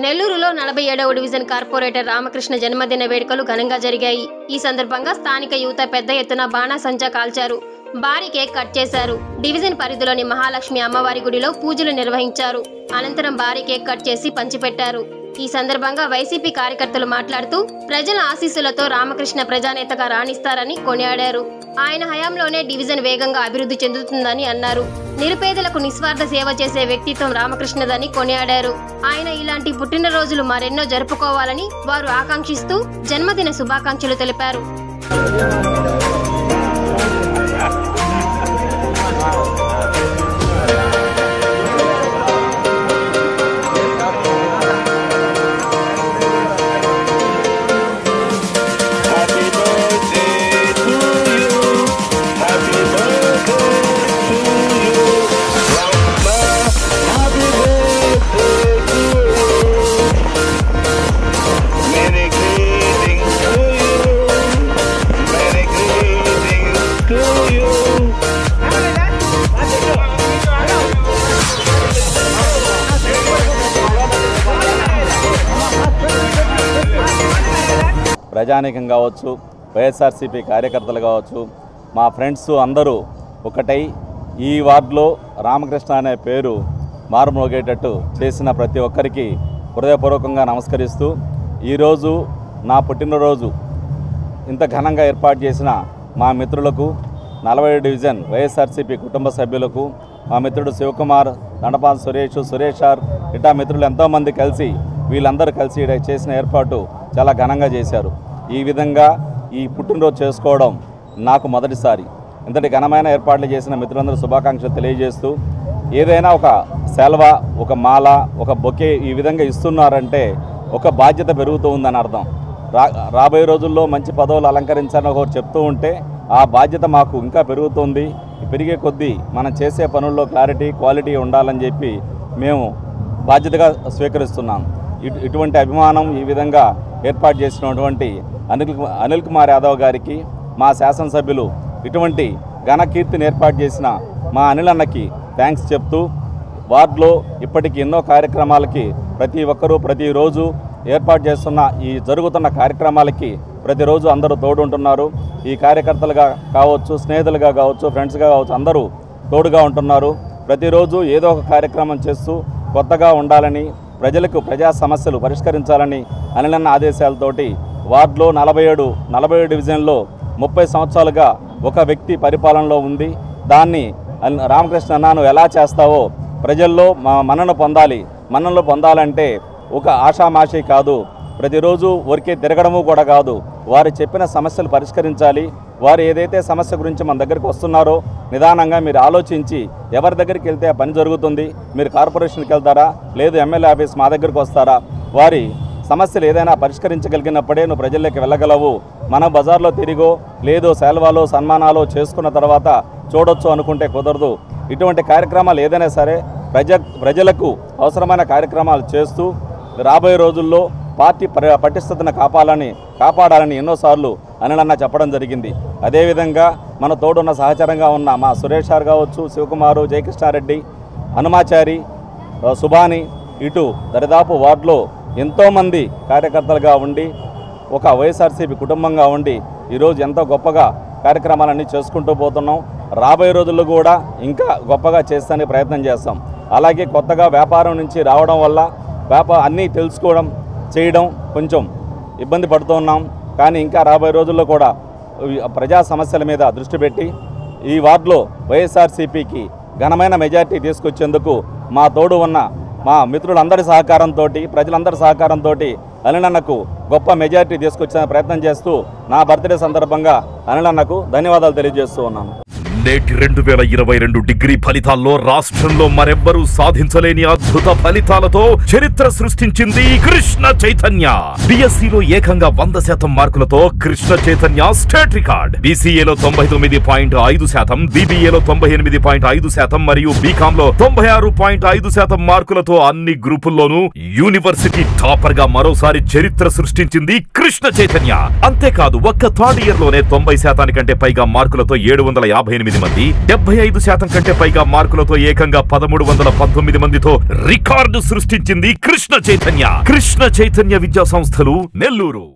నెల్లూరులో నలభై ఏడవ డివిజన్ కార్పొరేటర్ రామకృష్ణ జన్మదిన వేడుకలు ఘనంగా జరిగాయి ఈ సందర్భంగా స్థానిక యువత పెద్ద ఎత్తున బాణాసంచా కాల్చారు భారీ కేక్ కట్ చేశారు డివిజన్ పరిధిలోని మహాలక్ష్మి అమ్మవారి గుడిలో పూజలు నిర్వహించారు అనంతరం భారీ కేక్ కట్ చేసి పంచిపెట్టారు ఈ సందర్భంగా వైసీపీ కార్యకర్తలు మాట్లాడుతూ ప్రజల ఆశీస్సులతో రామకృష్ణ ప్రజానేతగా రాణిస్తారని కొనియాడారు ఆయన హయాంలోనే డివిజన్ వేగంగా అభివృద్ధి చెందుతుందని అన్నారు నిరుపేదలకు నిస్వార్థ సేవ చేసే వ్యక్తిత్వం రామకృష్ణదని కొనియాడారు ఆయన ఇలాంటి పుట్టినరోజులు మరెన్నో జరుపుకోవాలని వారు ఆకాంక్షిస్తూ జన్మదిన శుభాకాంక్షలు తెలిపారు Happy birthday to you. Happy birthday to you. Rama, happy birthday to you. Many greetings to you. Many greetings to you. ప్రజానీకం కావచ్చు వైఎస్ఆర్సీపీ కార్యకర్తలు కావచ్చు మా ఫ్రెండ్స్ అందరూ ఒకటై ఈ వార్డులో రామకృష్ణ అనే పేరు మారుమోగేటట్టు చేసిన ప్రతి ఒక్కరికి హృదయపూర్వకంగా నమస్కరిస్తూ ఈరోజు నా పుట్టినరోజు ఇంత ఘనంగా ఏర్పాటు చేసిన మా మిత్రులకు నలభై డివిజన్ వైఎస్ఆర్సీపీ కుటుంబ సభ్యులకు మా మిత్రుడు శివకుమార్ దండపాల్ సురేష్ సురేష్ సార్ ఇటా మిత్రులు ఎంతోమంది కలిసి వీళ్ళందరూ కలిసి ఈడ చేసిన ఏర్పాటు చాలా ఘనంగా చేశారు ఈ విధంగా ఈ పుట్టినరోజు చేసుకోవడం నాకు మొదటిసారి ఇంతటి ఘనమైన ఏర్పాట్లు చేసిన మిత్రులందరూ శుభాకాంక్షలు తెలియజేస్తూ ఏదైనా ఒక సెలవ ఒక మాల ఒక బొకే ఈ విధంగా ఇస్తున్నారంటే ఒక బాధ్యత పెరుగుతూ ఉందని అర్థం రా రాబోయే రోజుల్లో మంచి పదవులు అలంకరించాలని ఒకరు చెప్తూ ఉంటే ఆ బాధ్యత మాకు ఇంకా పెరుగుతుంది పెరిగే కొద్దీ మనం చేసే పనుల్లో క్లారిటీ క్వాలిటీ ఉండాలని చెప్పి మేము బాధ్యతగా స్వీకరిస్తున్నాం ఇటు ఇటువంటి అభిమానం ఈ విధంగా ఏర్పాటు చేసినటువంటి అనిల్ కు- అనిల్ కుమార్ యాదవ్ గారికి మా శాసనసభ్యులు ఇటువంటి ఘన కీర్తిని ఏర్పాటు చేసిన మా అనిల్ అన్నకి థ్యాంక్స్ చెప్తూ వార్డులో ఇప్పటికి ఎన్నో కార్యక్రమాలకి ప్రతి ఒక్కరూ ప్రతిరోజు ఏర్పాటు చేస్తున్న ఈ జరుగుతున్న కార్యక్రమాలకి ప్రతిరోజు అందరూ తోడుంటున్నారు ఈ కార్యకర్తలుగా కావచ్చు స్నేహితులుగా కావచ్చు ఫ్రెండ్స్గా కావచ్చు అందరూ తోడుగా ఉంటున్నారు ప్రతిరోజు ఏదో ఒక కార్యక్రమం చేస్తూ కొత్తగా ఉండాలని ప్రజలకు ప్రజా సమస్యలు పరిష్కరించాలని అనిలన్న ఆదేశాలతోటి వార్డులో నలభై ఏడు నలభై ఏడు డివిజన్లో ముప్పై సంవత్సరాలుగా ఒక వ్యక్తి పరిపాలనలో ఉంది దాన్ని అన్- రామకృష్ణ అన్న నువ్వు ఎలా చేస్తావో ప్రజల్లో మా మన్నను పొందాలి మన్ననలు పొందాలంటే ఒక ఆషామాషి కాదు ప్రతిరోజు ఊరికే తిరగడము కూడా కాదు వారు చెప్పిన సమస్యలు పరిష్కరించాలి వారు ఏదైతే సమస్య గురించి మన దగ్గరికి వస్తున్నారో నిదానంగా మీరు ఆలోచించి ఎవరి దగ్గరికి వెళ్తే ఆ పని జరుగుతుంది మీరు కార్పొరేషన్కి వెళ్తారా లేదు ఎమ్మెల్యే ఆఫీస్ మా దగ్గరికి వస్తారా వారి సమస్యలు ఏదైనా పరిష్కరించగలిగినప్పుడే నువ్వు ప్రజల్లోకి వెళ్ళగలవు మన బజార్లో తిరిగో లేదు సెలవాలో సన్మానాలు చేసుకున్న తర్వాత చూడొచ్చు అనుకుంటే కుదరదు ఇటువంటి కార్యక్రమాలు ఏదైనా సరే ప్రజ ప్రజలకు అవసరమైన కార్యక్రమాలు చేస్తూ రాబోయే రోజుల్లో పార్టీ పరి- పటిష్టతను కాపాడాలని కాపాడాలని ఎన్నోసార్లు అనిలన్న చెప్పడం జరిగింది అదేవిధంగా మన తోడున్న సహచరంగా ఉన్న మా సురేష్ సార్ కావచ్చు శివకుమారు జయకృష్ణారెడ్డి హనుమాచారి ఆ, సుభాని ఇటు దరిదాపు వార్డులో ఎంతోమంది కార్యకర్తలుగా ఉండి ఒక వైఎస్ఆర్సీపీ కుటుంబంగా ఉండి ఈరోజు ఎంతో గొప్పగా కార్యక్రమాలన్నీ చేసుకుంటూ పోతున్నాం రాబోయే రోజుల్లో కూడా ఇంకా గొప్పగా చేస్తానికి ప్రయత్నం చేస్తాం అలాగే కొత్తగా వ్యాపారం నుంచి రావడం వల్ల వ్యాపారం అన్నీ తెలుసుకోవడం చేయడం కొంచెం ఇబ్బంది పడుతున్నాం కానీ ఇంకా రాబోయే రోజుల్లో కూడా ఈ ప్రజా సమస్యల మీద దృష్టి పెట్టి ఈ వార్డులో వైఎస్ఆర్సీపీకి ఘనమైన మెజార్టీ తీసుకొచ్చేందుకు మా తోడు ఉన్న మా మిత్రులందరి సహకారంతో ప్రజలందరి సహకారంతో అనిలన్నకు గొప్ప మెజార్టీ తీసుకొచ్చే ప్రయత్నం చేస్తూ నా బర్త్డే సందర్భంగా అనిలన్నకు ధన్యవాదాలు తెలియజేస్తూ ఉన్నాను నేటి రెండు వేల ఇరవై రెండు డిగ్రీ ఫలితాల్లో రాష్ట్రంలో మరెవ్వరూ సాధించలేని అద్భుత ఫలితాలతో చరిత్ర సృష్టించింది కృష్ణ చైతన్య బిఎస్సిలో ఏకంగా వంద శాతం మార్కులతో కృష్ణ చైతన్య స్టేట్ రికార్డ్ బీసీఏలో తొంభై తొమ్మిది పాయింట్ ఐదు శాతం బీబీఏలో తొంభై ఎనిమిది పాయింట్ ఐదు శాతం మరియు బీకామ్ లో తొంభై ఆరు పాయింట్ ఐదు శాతం మార్కులతో అన్ని గ్రూపుల్లోనూ యూనివర్సిటీ టాపర్ గా మరోసారి చరిత్ర సృష్టించింది కృష్ణ చైతన్య అంతేకాదు ఒక్క థర్డ్ ఇయర్ లోనే తొంభై శాతానికంటే పైగా మార్కులతో ఏడు వందల యాభై ఎనిమిది తొమ్మిది మంది డెబ్బై ఐదు శాతం కంటే పైగా మార్కులతో ఏకంగా పదమూడు వందల పంతొమ్మిది మందితో రికార్డు సృష్టించింది కృష్ణ చైతన్య కృష్ణ చైతన్య విద్యా సంస్థలు నెల్లూరు